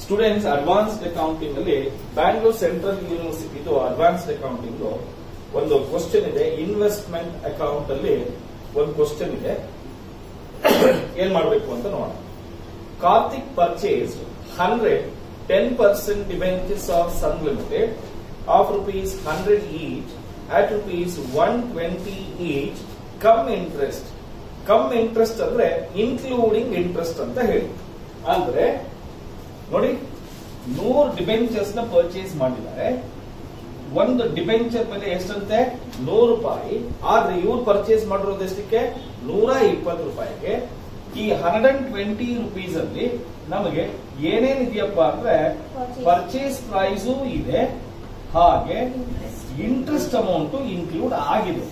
Students advanced accounting ಅಲ್ಲಿ Bangalore central university ಇದು advanced accounting ಒಂದು ಕ್ವಶನ್ ಇದೆ ಇನ್ವೆಸ್ಟ್ಮೆಂಟ್ ಅಕೌಂಟ್ ಅಲ್ಲಿ ಒಂದು ಕ್ವಶನ್ ಇದೆ ಏನ್ ಮಾಡಬೇಕು ಅಂತ ನೋಡೋಣ Karthik purchase hundred ten percent debentures of Sun Limited of rupees hundred each at rupees one twenty each cum interest cum interest ಅಂದ್ರೆ ಇನ್ಕ್ಲೂಡಿಂಗ್ ಇಂಟ್ರೆಸ್ಟ್ ಅಂತ ಹೇಳಿ ಅಂದ್ರೆ ನೋಡಿ ನೂರು ಡಿಬೆಂಚರ್ಸ್ ನ ಪರ್ಚೇಸ್ ಮಾಡಿದ್ದಾರೆ ಒಂದು ಡಿಬೆಂಚರ್ ಬೆಲೆ ಎಷ್ಟಂತೆ ನೂರು ರೂಪಾಯಿ ಆದ್ರೆ ಇವ್ರು ಪರ್ಚೇಸ್ ಮಾಡಿರೋದು ಎಷ್ಟಕ್ಕೆ ನೂರ ಇಪ್ಪತ್ತು ರೂಪಾಯಿಗೆ ಈ ಹಂಡ್ರೆಡ್ ಅಂಡ್ ಟ್ವೆಂಟಿ ರುಪೀಸ್ ಅಲ್ಲಿ ನಮಗೆ ಏನೇನಿದೆಯಪ್ಪ ಅಂದ್ರೆ Purchase. ಪರ್ಚೇಸ್ ಪ್ರೈಸು ಇದೆ ಹಾಗೆ ಇಂಟ್ರೆಸ್ಟ್ ಅಮೌಂಟ್ ಇನ್ಕ್ಲೂಡ್ ಆಗಿದೆ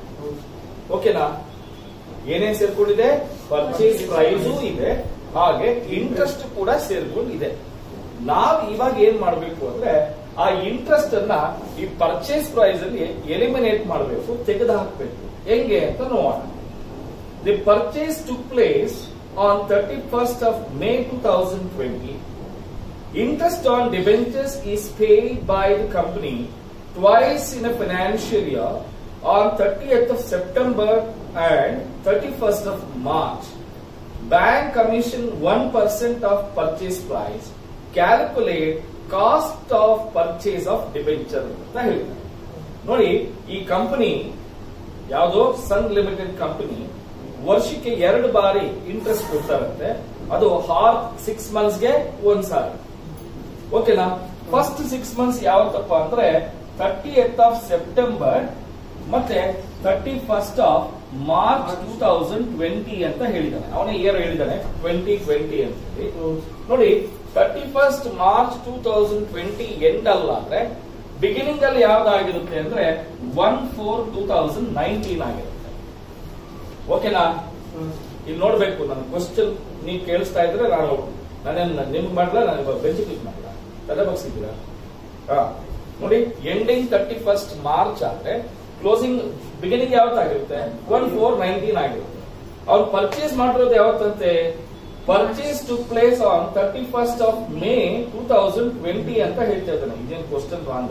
ಓಕೆನಾ ಏನೇನ್ ಸೇರ್ಕೊಂಡಿದೆ ಪರ್ಚೇಸ್ ಪ್ರೈಸು ಇದೆ ಹಾಗೆ ಇಂಟ್ರೆಸ್ಟ್ ಕೂಡ ಸೇರ್ಕೊಂಡಿದೆ ನಾವು ಇವಾಗ ಏನ್ ಮಾಡಬೇಕು ಅಂದ್ರೆ ಆ ಇಂಟ್ರೆಸ್ಟ್ ಅನ್ನ ಈ ಪರ್ಚೇಸ್ ಪ್ರೈಸ್ ಅಲ್ಲಿ ಎಲಿಮಿನೇಟ್ ಮಾಡಬೇಕು ತೆಗೆದು ಹಾಕಬೇಕು ಹೆಂಗೆ ಅಂತ ನೋಡೋಣ the purchase took place on thirty first of May two thousand twenty Interest on debentures is paid by the company twice in a financial year on 30th of September and 31st of March. Bank commission 1% of purchase price. Calculate cost of purchase of debenture ಅಂತ ಹೇಳಿದ್ದಾರೆ ನೋಡಿ ಈ company ಯಾವುದೋ ಸನ್ limited company ವರ್ಷಕ್ಕೆ ಎರಡು ಬಾರಿ interest ಕೊಡ್ತಾರಂತೆ ಅದು ಹಾರ್ ಸಿಕ್ಸ್ ಮಂತ್ಸ್ಗೆ ಒಂದ್ ಸಾರಿ ಓಕೆನಾ ಫಸ್ಟ್ ಸಿಕ್ಸ್ ಮಂತ್ಸ್ ಯಾವತ್ತಪ್ಪ ಅಂದ್ರೆ ತರ್ಟಿ ಎತ್ ಆಫ್ ಸೆಪ್ಟೆಂಬರ್ ಮತ್ತೆ thirty first of March two thousand twenty ಅಂತ ಹೇಳಿದಾನೆ ಅವನೇ ಇಯರ್ ಹೇಳಿದಾನೆ ಟ್ವೆಂಟಿ ಟ್ವೆಂಟಿ ಅಂತ ಹೇಳಿ ನೋಡಿ thirty first March two thousand twenty end ಅಲ್ಲ ಅಂದ್ರೆ ಬಿಗಿನಿಂಗ್ ಅಲ್ಲಿ ಯಾವ್ದಾಗಿರುತ್ತೆ ಅಂದ್ರೆ one four two thousand nineteen ಆಗಿರುತ್ತೆ ಓಕೆನಾ ಇಲ್ಲಿ ನೋಡ್ಬೇಕು ನನ್ನ ಕ್ವಶನ್ ನೀವು ಕೇಳಿಸ್ತಾ ಇದ್ರೆ ನಾನು ನಾನೇನು ನಿಮ್ಗೆ ಮಾಡಲ್ಲ ನಾನು ಬೆಂಚ್ ಕ್ಲಿಕ್ ಮಾಡಲ್ಲ ತಲೆ ಬಗ್ಸಿದ್ದೀರಾ ಹಾ ನೋಡಿ ಎಂಡಿಂಗ್ ತರ್ಟಿ ಫಸ್ಟ್ ಮಾರ್ಚ್ ಆದ್ರೆ ಕ್ಲೋಸಿಂಗ್ ಬಿಗಿನಿಂಗ್ ಯಾವತ್ತಾಗಿರುತ್ತೆ ಒನ್ ಫೋರ್ ನೈನ್ಟೀನ್ ಆಗಿರುತ್ತೆ ಅವ್ರು ಪರ್ಚೇಸ್ ಮಾಡಿರೋದು ಯಾವತ್ತಂತೆ purchase took place on thirty first of May two thousand twenty ಅಂತ ಹೇಳ್ತಾ ಇದ್ದಾನೆ ಇದೇನು ಕ್ವಶನ್ ರಾಂಗ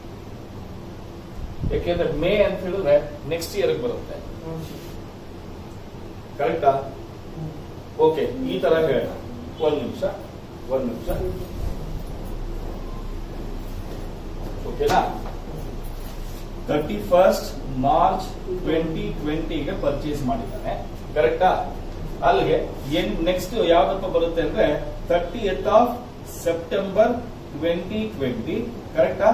ಯಾಕೆಂದ್ರೆ ಮೇ ಅಂತ ಹೇಳಿದ್ರೆ ನೆಕ್ಸ್ಟ್ ಇಯರ್ ಬರುತ್ತೆ ಕರೆಕ್ಟಾ ಓಕೆ ಈ ತರ ಹೇಳ ಒಂದ್ ನಿಮಿಷ ಒಂದ್ ನಿಮಿಷ ಓಕೆನಾ ತರ್ಟಿ ಫಸ್ಟ್ ಮಾರ್ಚ್ ಟ್ವೆಂಟಿ ಟ್ವೆಂಟಿಗೆ ಪರ್ಚೇಸ್ ಮಾಡಿದ್ದಾನೆ ಕರೆಕ್ಟಾ ಅಲ್ಲಿಗೆ ಏನ್ ನೆಕ್ಸ್ಟ್ ಯಾವ್ದಪ್ಪ ಬರುತ್ತೆ ಅಂದ್ರೆ thirtieth of September twenty twenty ಕರೆಕ್ಟಾ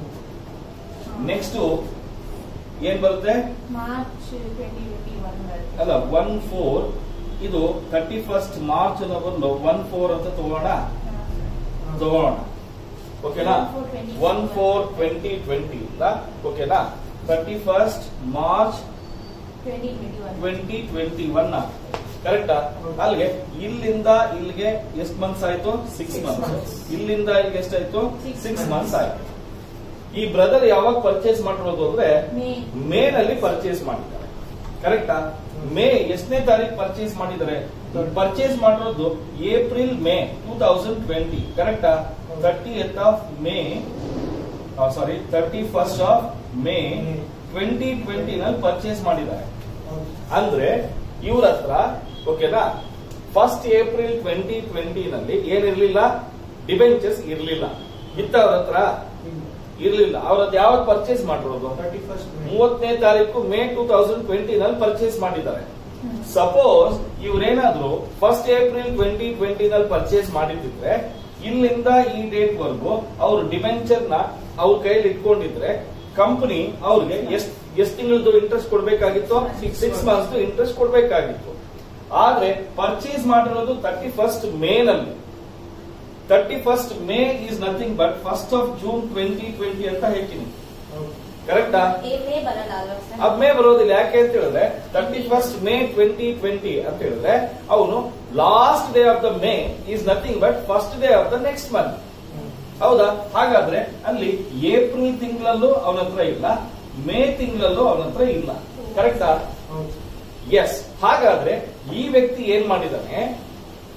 ನೆಕ್ಸ್ಟ್ ಏನ್ ಬರುತ್ತೆ ಮಾರ್ಚ್ ಟ್ವೆಂಟಿ ಟ್ವೆಂಟಿ ಒನ್ ಅಲ್ಲ ಒನ್ ಫೋರ್ ಇದು ತರ್ಟಿ ಫಸ್ಟ್ ಮಾರ್ಚ್ ಅನ್ನೋ ಬಂದು ಒನ್ ಫೋರ್ ಅಂತ ತಗೋಣ ತಗೋಣ ಓಕೆನಾ ಒನ್ ಫೋರ್ ಟ್ವೆಂಟಿ ಟ್ವೆಂಟಿ ಓಕೆನಾ thirty first March twenty twenty one twenty twenty one ಕರೆಕ್ಟಾ ಅಲ್ಲಿಗೆ ಇಲ್ಲಿಂದ ಇಲ್ಲಿಗೆ ಎಷ್ಟು ಮಂತ್ಸ್ ಆಯ್ತು ಸಿಕ್ಸ್ Six ಮಂತ್ಸ್ months. ಇಲ್ಲಿಂದ ಇಲ್ಲಿಗೆ ಎಷ್ಟಾಯ್ತು Six ಸಿಕ್ಸ್ months. ಮಂತ್ಸ್ ಆಯ್ತು ಈ ಬ್ರದರ್ ಯಾವಾಗ ಪರ್ಚೇಸ್ ಮಾಡಿರೋದು ಅಂದ್ರೆ ಮೇ ಮೇ ನಲ್ಲಿ ಪರ್ಚೇಸ್ ಮಾಡಿದ್ದಾರೆ ಕರೆಕ್ಟಾ ಮೇ ಎಷ್ಟನೇ ತಾರೀಕು ಪರ್ಚೇಸ್ ಮಾಡಿದ್ದಾರೆ ಪರ್ಚೇಸ್ ಮಾಡಿರೋದು April May two thousand twenty ಕರೆಕ್ಟಾ thirtieth of May sorry thirty first of May twenty twenty ನಲ್ಲಿ ಪರ್ಚೇಸ್ ಮಾಡಿದ್ದಾರೆ ಅಂದ್ರೆ ಇವ್ರ ಹತ್ರ ಓಕೆನಾ ಫಸ್ಟ್ ಏಪ್ರಿಲ್ ಟ್ವೆಂಟಿ ಟ್ವೆಂಟಿ ನಲ್ಲಿ ಏನಿರ್ಲಿಲ್ಲ ಡಿಬೆಂಚರ್ಸ್ ಇರ್ಲಿಲ್ಲ ಇತ್ತವ್ರ ಹತ್ರ ಇರ್ಲಿಲ್ಲ ಅವ್ರದ್ದು ಯಾವತ್ತು ಪರ್ಚೇಸ್ ಮಾಡಿರೋದು ತರ್ಟಿ ಫಸ್ಟ್ ಮೂವತ್ತನೇ ತಾರೀಕು ಮೇ ಟೂ ತೌಸಂಡ್ ಟ್ವೆಂಟಿ ನಲ್ಲಿ ಪರ್ಚೇಸ್ ಮಾಡಿದ್ದಾರೆ ಸಪೋಸ್ ಇವ್ರೇನಾದ್ರು ಫಸ್ಟ್ ಏಪ್ರಿಲ್ ಟ್ವೆಂಟಿ ಟ್ವೆಂಟಿ ನಲ್ಲಿ ಪರ್ಚೇಸ್ ಮಾಡಿದ್ರೆ ಇಲ್ಲಿಂದ ಈ ಡೇಟ್ ವರೆಗೂ ಅವ್ರು ಡಿಬೆಂಚರ್ ನ ಅವ್ರ ಕೈಯಲ್ಲಿ ಇಟ್ಕೊಂಡಿದ್ರೆ ಕಂಪನಿ ಅವ್ರಿಗೆ ಎಷ್ಟ್ ಎಷ್ಟ್ ತಿಂಗಳದ್ದು ಇಂಟ್ರೆಸ್ಟ್ ಕೊಡ್ಬೇಕಾಗಿತ್ತು ಸಿಕ್ಸ್ ಮಂತ್ಸ್ ಇಂಟ್ರೆಸ್ಟ್ ಕೊಡ್ಬೇಕಾಗಿತ್ತು ಆದ್ರೆ ಪರ್ಚೇಸ್ ಮಾಡಿರೋದು ತರ್ಟಿ ಫಸ್ಟ್ ಮೇ ನಲ್ಲಿ thirty first May is nothing but first of June twenty twenty ಅಂತ ಹೇಳ್ತೀನಿ ಕರೆಕ್ಟಾ ಏ ಮೇ ಬರಲ್ಲ ಅಲ್ವಾ ಸರ್ ಅದ್ ಮೇ ಬರೋದಿಲ್ಲ ಯಾಕೆ ಅಂತ ಹೇಳಿದ್ರೆ thirty first May twenty twenty ಅಂತ ಹೇಳಿದ್ರೆ ಅವನು last day of the May is nothing but first day of the next month ಹೌದಾ ಹಾಗಾದ್ರೆ ಅಲ್ಲಿ ಏಪ್ರಿಲ್ ತಿಂಗಳಲ್ಲೂ ಅವನ ಹತ್ರ ಇಲ್ಲ ಮೇ ತಿಂಗಳಲ್ಲೂ ಅವನ ಹತ್ರ ಇಲ್ಲ ಕರೆಕ್ಟಾ ಎಸ್ ಹಾಗಾದ್ರೆ ಈ ವ್ಯಕ್ತಿ ಏನ್ ಮಾಡಿದಾನೆ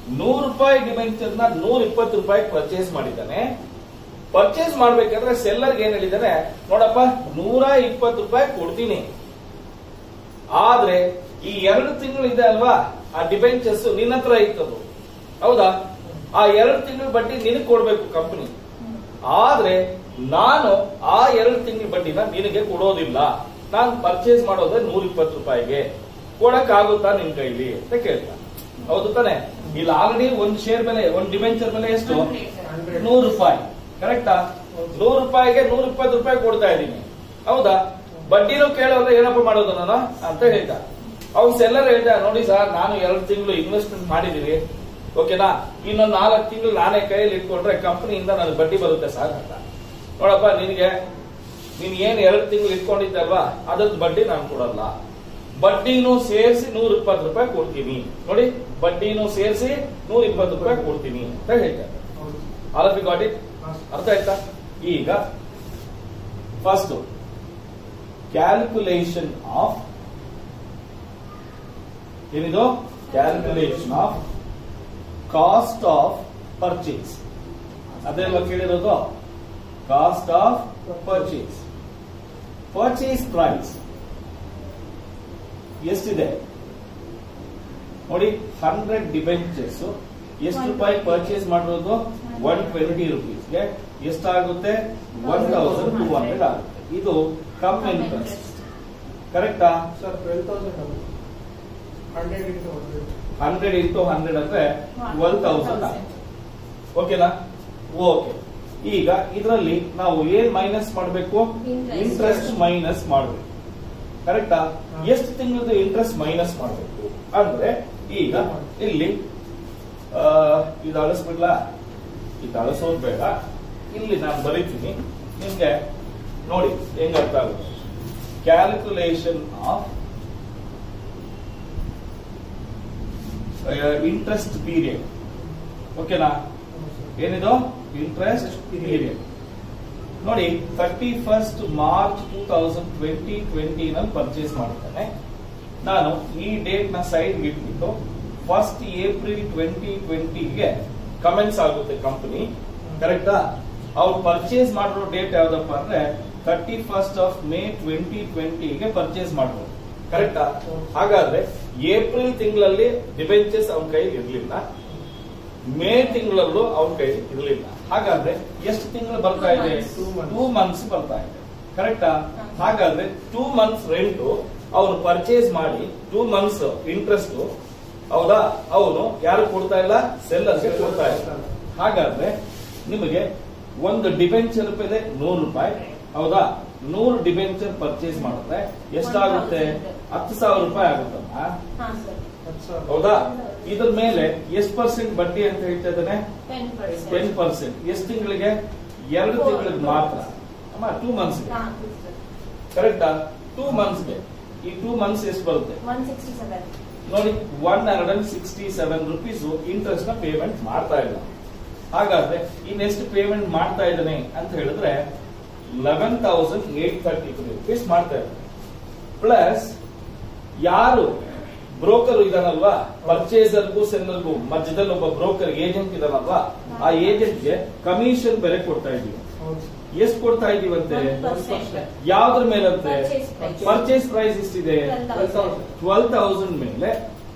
ನೂರು ರೂಪಾಯಿ ಡಿಬೆಂಚರ್ ನ ನೂರ ಇಪ್ಪತ್ತು ರೂಪಾಯಿ ಪರ್ಚೇಸ್ ಮಾಡಿದ್ದಾನೆ ಪರ್ಚೇಸ್ ಮಾಡ್ಬೇಕಾದ್ರೆ ಸೆಲ್ಲರ್ಗೆ ಏನ್ ಹೇಳಿದಾನೆ ನೋಡಪ್ಪ ನೂರ ಇಪ್ಪತ್ತು ರೂಪಾಯಿ ಕೊಡ್ತೀನಿ ಆದ್ರೆ ಈ ಎರಡು ತಿಂಗಳು ಇದೆ ಅಲ್ವಾ ಆ ಡಿಬೆಂಚರ್ಸ್ ನಿನ್ನ ಹತ್ರ ಇತ್ತದು ಹೌದಾ ಆ ಎರಡು ತಿಂಗಳ ಬಡ್ಡಿ ನಿನಗೆ ಕೊಡ್ಬೇಕು ಕಂಪನಿ ಆದ್ರೆ ನಾನು ಆ ಎರಡು ತಿಂಗಳ ಬಡ್ಡಿನ ನಿನಗೆ ಕೊಡೋದಿಲ್ಲ ನಾನು ಪರ್ಚೇಸ್ ಮಾಡೋದೇ ನೂರ ಇಪ್ಪತ್ತು ರೂಪಾಯಿಗೆ ಕೊಡಕ್ ಆಗುತ್ತಾ ನಿನ್ ಕೈಲಿ ಅಂತ ಕೇಳ್ತಾ ಹೌದು ತಾನೆ ಇಲ್ಲಿ ಆಲ್ರೆಡಿ ಒಂದ್ ಶೇರ್ ಬೆಲೆ ಒಂದ್ ಡಿಬೆಂಚರ್ ಬೆಲೆ ಎಷ್ಟು ನೂರು ರೂಪಾಯಿ ಕರೆಕ್ಟಾ ನೂರು ರೂಪಾಯಿಗೆ ನೂರ ಇಪ್ಪತ್ತು ರೂಪಾಯಿ ಕೊಡ್ತಾ ಇದ್ದೀನಿ ಹೌದಾ ಬಡ್ಡಿನೂ ಕೇಳೋಲ್ಲ ಏನಪ್ಪ ಮಾಡೋದು ನಾನು ಅಂತ ಹೇಳ್ತಾ ಅವ್ನು ಸೆಲ್ಲರ್ ಹೇಳ್ದ ನೋಡಿ ಸರ್ ನಾನು ಎರಡು ತಿಂಗಳು ಇನ್ವೆಸ್ಟ್ಮೆಂಟ್ ಮಾಡಿದೀನಿ ಓಕೆನಾ ಇನ್ನೊಂದು ನಾಲ್ಕು ತಿಂಗಳು ನಾನೇ ಕೈಯಲ್ಲಿ ಇಟ್ಕೊಂಡ್ರೆ ಕಂಪನಿಯಿಂದ ನನಗೆ ಬಡ್ಡಿ ಬರುತ್ತೆ ಸರ್ ಅಂತ ನೋಡಪ್ಪ ನಿನಗೆ ನೀನ್ ಏನ್ ಎರಡು ತಿಂಗಳು ಇಟ್ಕೊಂಡಿದ್ದಲ್ವಾ ಅದ್ರದ್ದು ಬಡ್ಡಿ ನಾನು ಕೊಡಲ್ಲ ಬಡ್ಡಿನೂ ಸೇರಿಸಿ ನೂರ ಇಪ್ಪತ್ತು ರೂಪಾಯಿ ಕೊಡ್ತೀನಿ ನೋಡಿ ಬಡ್ಡಿನೂ ಸೇರಿಸಿ ನೂರ ಇಪ್ಪತ್ತು ರೂಪಾಯಿ ಕೊಡ್ತೀನಿ ಅಂತ ಹೇಳ್ತಾರೆ ಆಲ್ ಆಫ್ ಗಾಟ್ ಇಟ್ ಅರ್ಥ ಆಯ್ತಾ ಈಗ ಫಸ್ಟ್ ಕ್ಯಾಲ್ಕುಲೇಷನ್ ಆಫ್ ಏನಿದು calculation of cost of purchase ಅದೆಲ್ಲ ಕೇಳಿರೋದು cost of purchase purchase price ಎಷ್ಟಿದೆ ನೋಡಿ ಹಂಡ್ರೆಡ್ ಡಿಬೆಂಚರ್ಸ್ ಎಷ್ಟು ರೂಪಾಯಿ ಪರ್ಚೇಸ್ ಮಾಡಿರೋದು ಒನ್ ಟ್ವೆಂಟಿ ರುಪೀಸ್ಗೆ ಎಷ್ಟಾಗುತ್ತೆ ಒನ್ ತೌಸಂಡ್ ಟೂ ಹಂಡ್ರೆಡ್ ಆಗುತ್ತೆ ಇದು ಕಮ್ ಇಂಟ್ರೆಸ್ಟ್ ಕರೆಕ್ಟಾ ಸರ್ ಟ್ವೆಲ್ ತೌಸಂಡ್ ಆಗುತ್ತೆ hundred into hundred hundred into hundred ಅಂದ್ರೆ ಟ್ವೆಲ್ ತೌಸಂಡ್ ಓಕೆನಾ ಓಕೆ ಈಗ ಇದರಲ್ಲಿ ನಾವು ಏನ್ ಮೈನಸ್ ಮಾಡಬೇಕು Interest. ಇಂಟ್ರೆಸ್ಟ್ ಮೈನಸ್ ಮಾಡಬೇಕು ಕರೆಕ್ಟಾ ಹಾ. ಎಷ್ಟು ತಿಂಗಳದ್ದು ಇಂಟ್ರೆಸ್ಟ್ ಮೈನಸ್ ಮಾಡಬೇಕು ಅಂದ್ರೆ ಈಗ ಇಲ್ಲಿ ಆ, ಇದು ಅಳಿಸ್ಬಿಡ್ಲಾ ಇದು ಅಳಿಸೋದು ಬೇಡ ಇಲ್ಲಿ ನಾನು ಬರೀತೀನಿ ನಿಮ್ಗೆ ನೋಡಿ ಹೆಂಗ್ ಅರ್ಥ ಆಗುತ್ತೆ ಕ್ಯಾಲ್ಕುಲೇಷನ್ ಆಫ್ ಇಂಟ್ರೆಸ್ಟ್ ಪೀರಿಯಡ್ ಓಕೆನಾ ಏನಿದು ಇಂಟ್ರೆಸ್ಟ್ ಪೀರಿಯಡ್ ನೋಡಿ thirty first March two thousand twenty twenty ನಲ್ಲಿ ಪರ್ಚೇಸ್ ಮಾಡಿದ್ದಾನೆ ನಾನು ಈ ಡೇಟ್ ನ ಸೈಡ್ ಇಟ್ಬಿಟ್ಟು ಫಸ್ಟ್ ಏಪ್ರಿಲ್ ಟ್ವೆಂಟಿ ಟ್ವೆಂಟಿಗೆ ಕಮೆಂಟ್ಸ್ ಆಗುತ್ತೆ ಕಂಪನಿ ಕರೆಕ್ಟಾ ಅವ್ರು ಪರ್ಚೇಸ್ ಮಾಡಿರೋ ಡೇಟ್ ಯಾವ್ದಪ್ಪ ಅಂದ್ರೆ thirty first of May twenty ಟ್ವೆಂಟಿಗೆ ಪರ್ಚೇಸ್ ಮಾಡಿರೋದು ಕರೆಕ್ಟಾ ಹಾಗಾದ್ರೆ ಏಪ್ರಿಲ್ ತಿಂಗಳಲ್ಲಿ ಡಿಬೆಂಚರ್ಸ್ ಅವನ ಕೈಲಿ ಇರ್ಲಿಲ್ಲ ಮೇ ತಿಂಗಳಲ್ಲೂ ಅವನ ಕೈಲಿ ಇರಲಿಲ್ಲ ಹಾಗಾದ್ರೆ ಎಷ್ಟು ತಿಂಗಳು ಬರ್ತಾ ಇದೆ Two months. ಟೂ ಮಂತ್ಸ್ ಬರ್ತಾ ಇದೆ ಕರೆಕ್ಟಾ ಹಾಗಾದ್ರೆ ಟೂ ಮಂತ್ಸ್ ರೆಂಟ್ ಅವನು ಪರ್ಚೇಸ್ ಮಾಡಿ ಟೂ ಮಂತ್ಸ್ ಇಂಟ್ರೆಸ್ಟ್ ಹೌದಾ ಅವನು ಯಾರು ಕೊಡ್ತಾ ಇಲ್ಲ ಸೆಲ್ಲರ್ಗೆ ಕೊಡ್ತಾ ಇಲ್ಲ ಹಾಗಾದ್ರೆ ನಿಮಗೆ ಒಂದು ಡಿಬೆಂಚರ್ ಬೆಲೆ ನೂರು ರೂಪಾಯಿ ಹೌದಾ ನೂರು ಡಿಬೆಂಚರ್ ಪರ್ಚೇಸ್ ಮಾಡಿದ್ರೆ ಎಷ್ಟಾಗುತ್ತೆ ಹತ್ತು ಸಾವಿರ ರೂಪಾಯಿ ಆಗುತ್ತಮ್ಮ ಹಾ ಸರ್ ಹತ್ತು ಸಾವಿರ ಹೌದಾ ಇದ್ರ ಮೇಲೆ ಎಷ್ಟು ಪರ್ಸೆಂಟ್ ಬಡ್ಡಿ ಅಂತ ಹೇಳ್ತಾ ಇದ್ದಾನೆ ಟೆನ್ ಟೆನ್ ಪರ್ಸೆಂಟ್ ಪರ್ಸೆಂಟ್ ಎಷ್ಟು ತಿಂಗಳಿಗೆ ಎರಡು Four. ತಿಂಗಳಿಗೆ ಮಾತ್ರ ಅಮ್ಮ ಟೂ ಮಂತ್ಸ್ಗೆ ಹಾ ಸರ್ ಕರೆಕ್ಟಾ ಟೂ ಮಂತ್ಸ್ಗೆ ಈ ಟೂ ಮಂತ್ಸ್ ಎಷ್ಟು ಬರುತ್ತೆ ಒನ್ ಸಿಕ್ಸ್ಟಿ ಸೆವೆನ್ ನೋಡಿ one hundred and sixty seven rupees interest ನ ಪೇಮೆಂಟ್ ಮಾಡ್ತಾ ಇಲ್ಲ ಹಾಗಾದ್ರೆ ಇನ್ನೆಷ್ಟು ಪೇಮೆಂಟ್ ಮಾಡ್ತಾ ಇದ್ದಾನೆ ಅಂತ ಹೇಳಿದ್ರೆ eleven thousand eight thirty three rupees ಮಾಡ್ತಾ ಇದ್ದಾನೆ ಪ್ಲಸ್ ಯಾರು ಬ್ರೋಕರ್ ಇದಾನಲ್ವಾ ಪರ್ಚೇಸರ್ಗೂ ಸೆಲ್ಲರ್ಗೂ ಮಧ್ಯದಲ್ಲಿ ಒಬ್ಬ ಬ್ರೋಕರ್ ಏಜೆಂಟ್ ಇದಾನಲ್ವಾ ಆ ಏಜೆಂಟ್ಗೆ ಕಮಿಷನ್ ಬೆಲೆ ಕೊಡ್ತಾ ಇದೀವಿ ಹೌದು ಸರ್. ಎಷ್ಟು ಕೊಡ್ತಾ ಇದೀವಂತೆ ಪರ್ಸೆಂಟ್ ಯಾವ್ದ್ರ ಮೇಲಂತೆ Purchase price. ಪರ್ಚೇಸ್ ಪ್ರೈಸ್ ಎಷ್ಟಿದೆ ಟ್ವೆಲ್ ತೌಸಂಡ್ ಟ್ವೆಲ್ ತೌಸಂಡ್ ಮೇಲೆ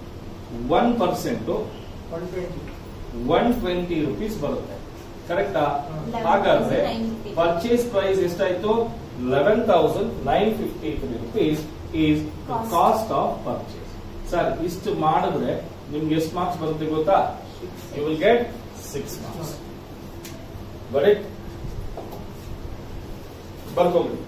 one percent one twenty one twenty rupees ಬರುತ್ತೆ ಕರೆಕ್ಟಾ ಹ್ಮ್. ಹಾಗಾದ್ರೆ 11,950. ಪರ್ಚೇಸ್ ಪ್ರೈಸ್ ಎಷ್ಟಾಯ್ತು eleven thousand nine fifty three rupees is Cost. Cost of purchase sir ಇಷ್ಟು ಮಾಡಿದ್ರೆ ನಿಮ್ಗೆ ಎಷ್ಟು ಮಾರ್ಕ್ಸ್ ಬರುತ್ತೆ ಗೊತ್ತಾ you will get six marks but ಬರ್ಕೊಂಬಿಡಿ